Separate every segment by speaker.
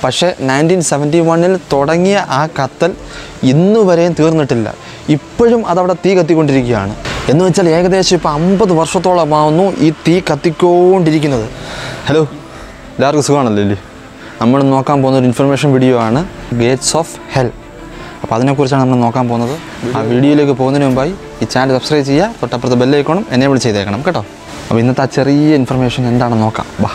Speaker 1: പക്ഷേ nineteen seventy വണ്ണിൽ തുടങ്ങിയ ആ കത്തൽ ഇന്നു വരെയും തീർന്നിട്ടില്ല ഇപ്പോഴും അതവിടെ തീ കത്തിക്കൊണ്ടിരിക്കുകയാണ് എന്ന് വെച്ചാൽ ഏകദേശം ഇപ്പോൾ അമ്പത് വർഷത്തോളമാവുന്നു ഈ തീ കത്തിക്കൊണ്ടിരിക്കുന്നത് ഹലോ എല്ലാവർക്കും സുഖമാണല്ലോ ഇല്ലേ നമ്മൾ നോക്കാൻ പോകുന്ന ഒരു ഇൻഫർമേഷൻ വീഡിയോ ആണ് ഗേറ്റ്സ് ഓഫ് ഹെൽ അപ്പോൾ അതിനെക്കുറിച്ചാണ് നമ്മൾ നോക്കാൻ പോകുന്നത് ആ വീഡിയോയിലേക്ക് പോകുന്നതിന് മുമ്പായി ഈ ചാനൽ സബ്സ്ക്രൈബ് ചെയ്യുക തൊട്ടപ്പുറത്ത് ബെല്ലൈക്കോണം എനേബിൾ ചെയ്തേക്കണം കേട്ടോ അപ്പോൾ ഇന്നത്തെ ആ ചെറിയ ഇൻഫർമേഷൻ എന്താണെന്ന് നോക്കാം വാ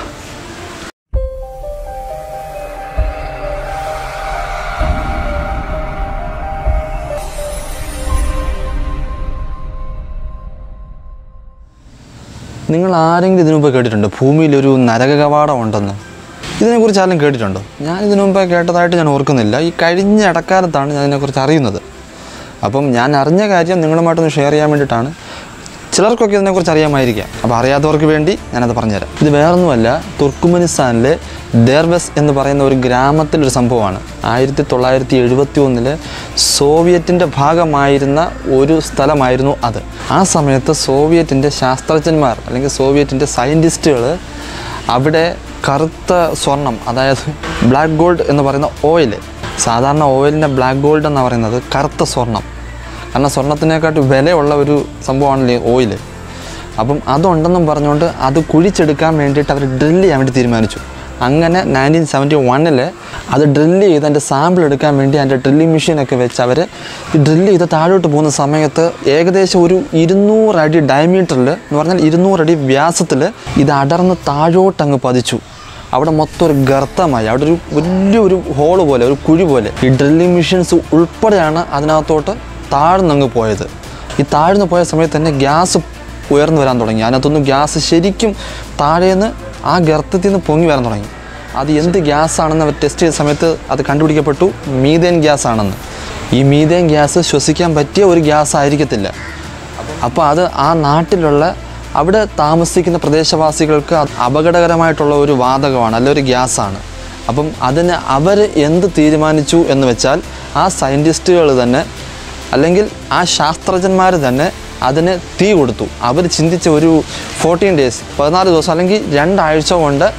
Speaker 1: നിങ്ങൾ ആരെങ്കിലും ഇതിനു മുമ്പ് കേട്ടിട്ടുണ്ടോ ഭൂമിയിൽ ഒരു നരക കവാടം ഉണ്ടെന്ന് ഇതിനെക്കുറിച്ച് ആരെങ്കിലും കേട്ടിട്ടുണ്ടോ ഞാൻ ഇതിനു മുമ്പ് കേട്ടതായിട്ട് ഞാൻ ഓർക്കുന്നില്ല ഈ കഴിഞ്ഞ ഇടക്കാലത്താണ് ഞാൻ ഇതിനെക്കുറിച്ച് അറിയുന്നത് അപ്പം ഞാൻ അറിഞ്ഞ കാര്യം നിങ്ങളുമായിട്ടൊന്ന് ഷെയർ ചെയ്യാൻ വേണ്ടിയിട്ടാണ് ചിലർക്കൊക്കെ ഇതിനെക്കുറിച്ച് അറിയാമായിരിക്കാം അപ്പോൾ അറിയാത്തവർക്ക് വേണ്ടി ഞാനത് പറഞ്ഞുതരാം ഇത് വേറൊന്നുമല്ല തുർക്കുമനിസ്ഥാനിലെ ദേർബസ് എന്ന് പറയുന്ന ഒരു ഗ്രാമത്തിലൊരു സംഭവമാണ് ആയിരത്തി തൊള്ളായിരത്തി എഴുപത്തി ഒന്നില് സോവിയറ്റിൻ്റെ ഭാഗമായിരുന്ന ഒരു സ്ഥലമായിരുന്നു അത് ആ സമയത്ത് സോവിയറ്റിൻ്റെ ശാസ്ത്രജ്ഞന്മാർ അല്ലെങ്കിൽ സോവിയറ്റിൻ്റെ സയൻറ്റിസ്റ്റുകൾ അവിടെ കറുത്ത സ്വർണം അതായത് ബ്ലാക്ക് ഗോൾഡ് എന്ന് പറയുന്ന ഓയിൽ സാധാരണ ഓയിലിൻ്റെ ബ്ലാക്ക് ഗോൾഡ് എന്ന് പറയുന്നത് കറുത്ത സ്വർണം കാരണം സ്വർണത്തിനെക്കാട്ട് വിലയുള്ള ഒരു സംഭവമാണല്ലോ ഓയിൽ അപ്പം അതുണ്ടെന്നും പറഞ്ഞുകൊണ്ട് അത് കുഴിച്ചെടുക്കാൻ വേണ്ടിയിട്ട് അവർ ഡ്രില്ല് ചെയ്യാൻ വേണ്ടി തീരുമാനിച്ചു അങ്ങനെ നയൻറ്റീൻ സെവൻറ്റി വണ്ണിൽ അത് ഡ്രില്ല് ചെയ്ത് അതിൻ്റെ സാമ്പിൾ എടുക്കാൻ വേണ്ടി അതിൻ്റെ ഡ്രില്ലിംഗ് മെഷീനൊക്കെ വെച്ച് അവർ ഈ ഡ്രില്ല് ചെയ്ത് താഴോട്ട് പോകുന്ന സമയത്ത് ഏകദേശം ഒരു ഇരുന്നൂറ് അടി ഡയമീറ്ററിൽ എന്ന് പറഞ്ഞാൽ ഇരുന്നൂറ് അടി വ്യാസത്തിൽ ഇത് അടർന്ന് താഴോട്ടങ്ങ് പതിച്ചു അവിടെ മൊത്തം ഒരു ഗർത്തമായി അവിടെ ഒരു വലിയൊരു ഹോള് പോലെ ഒരു കുഴി പോലെ ഈ ഡ്രില്ലിംഗ് മെഷീൻസ് ഉൾപ്പെടെയാണ് അതിനകത്തോട്ട് താഴ്ന്നങ്ങ് പോയത് ഈ താഴ്ന്നു പോയ സമയത്ത് തന്നെ ഗ്യാസ് ഉയർന്നു വരാൻ തുടങ്ങി അതിനകത്തൊന്നും ഗ്യാസ് ശരിക്കും താഴേന്ന് ആ ഗർത്തത്തിൽ നിന്ന് പൊങ്ങി വരാൻ തുടങ്ങി അത് എന്ത് ഗ്യാസ് ആണെന്ന് അവർ ടെസ്റ്റ് ചെയ്ത സമയത്ത് അത് കണ്ടുപിടിക്കപ്പെട്ടു മീതേൻ ഗ്യാസ് ആണെന്ന് ഈ മീതേൻ ഗ്യാസ് ശ്വസിക്കാൻ പറ്റിയ ഒരു ഗ്യാസ് ആയിരിക്കത്തില്ല അപ്പോൾ അത് ആ നാട്ടിലുള്ള അവിടെ താമസിക്കുന്ന പ്രദേശവാസികൾക്ക് അത് അപകടകരമായിട്ടുള്ള ഒരു വാതകമാണ് അല്ല ഒരു ഗ്യാസാണ് അപ്പം അതിന് അവർ എന്ത് തീരുമാനിച്ചു എന്ന് വെച്ചാൽ ആ സയൻറ്റിസ്റ്റുകൾ തന്നെ അല്ലെങ്കിൽ ആ ശാസ്ത്രജ്ഞന്മാർ തന്നെ അതിന് തീ കൊടുത്തു അവർ ചിന്തിച്ച ഒരു ഫോർട്ടീൻ ഡേയ്സ് പതിനാല് ദിവസം അല്ലെങ്കിൽ രണ്ടാഴ്ച കൊണ്ട്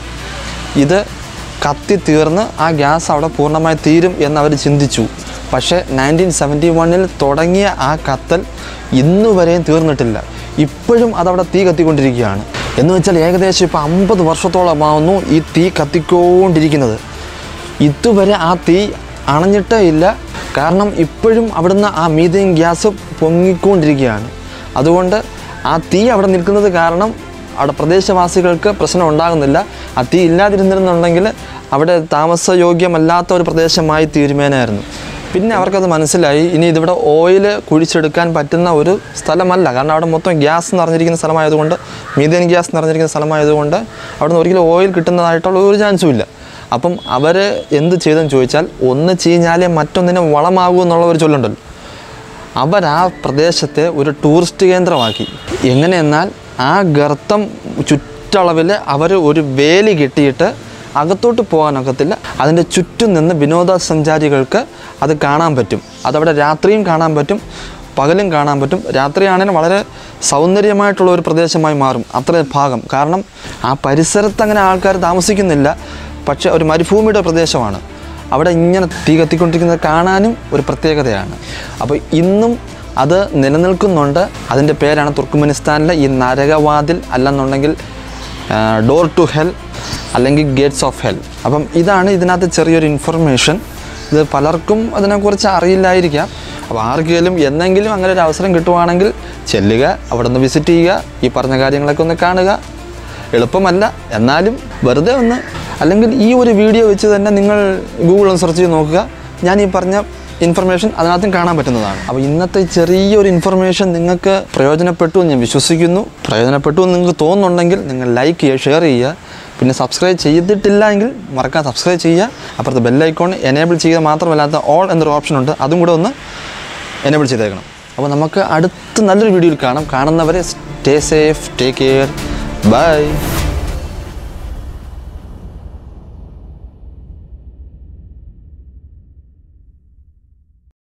Speaker 1: ഇത് കത്തി തീർന്ന് ആ ഗ്യാസ് അവിടെ പൂർണ്ണമായി തീരും എന്നവർ ചിന്തിച്ചു പക്ഷേ നയൻറ്റീൻ സെവൻറ്റി വണ്ണിൽ തുടങ്ങിയ ആ കത്തൽ ഇന്നു വരെയും തീർന്നിട്ടില്ല ഇപ്പോഴും അതവിടെ തീ കത്തിക്കൊണ്ടിരിക്കുകയാണ് എന്ന് വെച്ചാൽ ഏകദേശം ഇപ്പോൾ അമ്പത് വർഷത്തോളമാവുന്നു ഈ തീ കത്തിക്കൊണ്ടിരിക്കുന്നത് ഇതുവരെ ആ തീ അണഞ്ഞിട്ടേ ഇല്ല കാരണം ഇപ്പോഴും അവിടുന്ന് ആ മീഥേൻ ഗ്യാസ് പൊങ്ങിക്കൊണ്ടിരിക്കുകയാണ് അതുകൊണ്ട് ആ തീ അവിടെ നിൽക്കുന്നത് കാരണം അവിടെ പ്രദേശവാസികൾക്ക് പ്രശ്നം ഉണ്ടാകുന്നില്ല ആ തീ ഇല്ലാതിരുന്നിരുന്നുണ്ടെങ്കിൽ അവിടെ താമസയോഗ്യമല്ലാത്ത ഒരു പ്രദേശമായി തീരുമാനമായിരുന്നു പിന്നെ അവർക്കത് മനസ്സിലായി ഇനി ഇതിവിടെ ഓയിൽ കുഴിച്ചെടുക്കാൻ പറ്റുന്ന ഒരു സ്ഥലമല്ല കാരണം അവിടെ മൊത്തം ഗ്യാസ് നിറഞ്ഞിരിക്കുന്ന സ്ഥലമായതുകൊണ്ട് മീഥേൻ ഗ്യാസ് നിറഞ്ഞിരിക്കുന്ന സ്ഥലമായതുകൊണ്ട് അവിടെ നിന്ന് ഒരിക്കലും ഓയിൽ കിട്ടുന്നതായിട്ടുള്ള ഒരു ചാൻസും ഇല്ല അപ്പം അവർ എന്ത് ചെയ്തെന്ന് ചോദിച്ചാൽ ഒന്ന് ചീഞ്ഞാലേ മറ്റൊന്നിനും വളമാകൂ എന്നുള്ള ഒരു ചൊല്ലുണ്ടല്ലോ അവർ ആ പ്രദേശത്തെ ഒരു ടൂറിസ്റ്റ് കേന്ദ്രമാക്കി എങ്ങനെയെന്നാൽ ആ ഗർത്തം ചുറ്റളവിൽ അവർ ഒരു വേലി കെട്ടിയിട്ട് അകത്തോട്ട് പോകാനൊക്കത്തില്ല അതിൻ്റെ ചുറ്റും നിന്ന് വിനോദസഞ്ചാരികൾക്ക് അത് കാണാൻ പറ്റും അതവിടെ രാത്രിയും കാണാൻ പറ്റും പകലും കാണാൻ പറ്റും രാത്രിയാണെങ്കിലും വളരെ സൗന്ദര്യമായിട്ടുള്ള ഒരു പ്രദേശമായി മാറും അത്ര ഭാഗം കാരണം ആ പരിസരത്ത് അങ്ങനെ ആൾക്കാർ താമസിക്കുന്നില്ല പക്ഷേ ഒരു മരുഭൂമിയുടെ പ്രദേശമാണ് അവിടെ ഇങ്ങനെ തീ കത്തിക്കൊണ്ടിരിക്കുന്നത് കാണാനും ഒരു പ്രത്യേകതയാണ് അപ്പോൾ ഇന്നും അത് നിലനിൽക്കുന്നുണ്ട് അതിൻ്റെ പേരാണ് തുർക്കുമെനിസ്ഥാനിലെ ഈ നരകവാതിൽ അല്ലെന്നുണ്ടെങ്കിൽ ഡോർ ടു ഹെൽ അല്ലെങ്കിൽ ഗേറ്റ്സ് ഓഫ് ഹെൽ അപ്പം ഇതാണ് ഇതിനകത്ത് ചെറിയൊരു ഇൻഫർമേഷൻ ഇത് പലർക്കും അതിനെക്കുറിച്ച് അറിയില്ലായിരിക്കാം അപ്പോൾ ആർക്കെങ്കിലും എന്നെങ്കിലും അങ്ങനെ ഒരു അവസരം കിട്ടുവാണെങ്കിൽ ചെല്ലുക അവിടെ നിന്ന് വിസിറ്റ് ചെയ്യുക ഈ പറഞ്ഞ കാര്യങ്ങളൊക്കെ ഒന്ന് കാണുക എളുപ്പമല്ല എന്നാലും വെറുതെ ഒന്ന് അല്ലെങ്കിൽ ഈ ഒരു വീഡിയോ വെച്ച് തന്നെ നിങ്ങൾ ഗൂഗിൾ ഒന്ന് സെർച്ച് ചെയ്ത് നോക്കുക ഞാൻ ഈ പറഞ്ഞ ഇൻഫർമേഷൻ അതിനകത്തും കാണാൻ പറ്റുന്നതാണ് അപ്പോൾ ഇന്നത്തെ ചെറിയൊരു ഇൻഫർമേഷൻ നിങ്ങൾക്ക് പ്രയോജനപ്പെട്ടു എന്ന് ഞാൻ വിശ്വസിക്കുന്നു പ്രയോജനപ്പെട്ടു എന്ന് നിങ്ങൾക്ക് തോന്നുന്നുണ്ടെങ്കിൽ നിങ്ങൾ ലൈക്ക് ചെയ്യുക ഷെയർ ചെയ്യുക പിന്നെ സബ്സ്ക്രൈബ് ചെയ്തിട്ടില്ല എങ്കിൽ മറക്കാൻ സബ്സ്ക്രൈബ് ചെയ്യുക അപ്പുറത്തെ ബെല്ലൈക്കോൺ എനേബിൾ ചെയ്യുക മാത്രമല്ലാത്ത ഓൾ എന്നൊരു ഓപ്ഷൻ ഉണ്ട് അതും കൂടെ ഒന്ന് എനേബിൾ ചെയ്തേക്കണം അപ്പോൾ നമുക്ക് അടുത്ത നല്ലൊരു വീഡിയോയിൽ കാണാം കാണുന്നവരെ stay safe take care by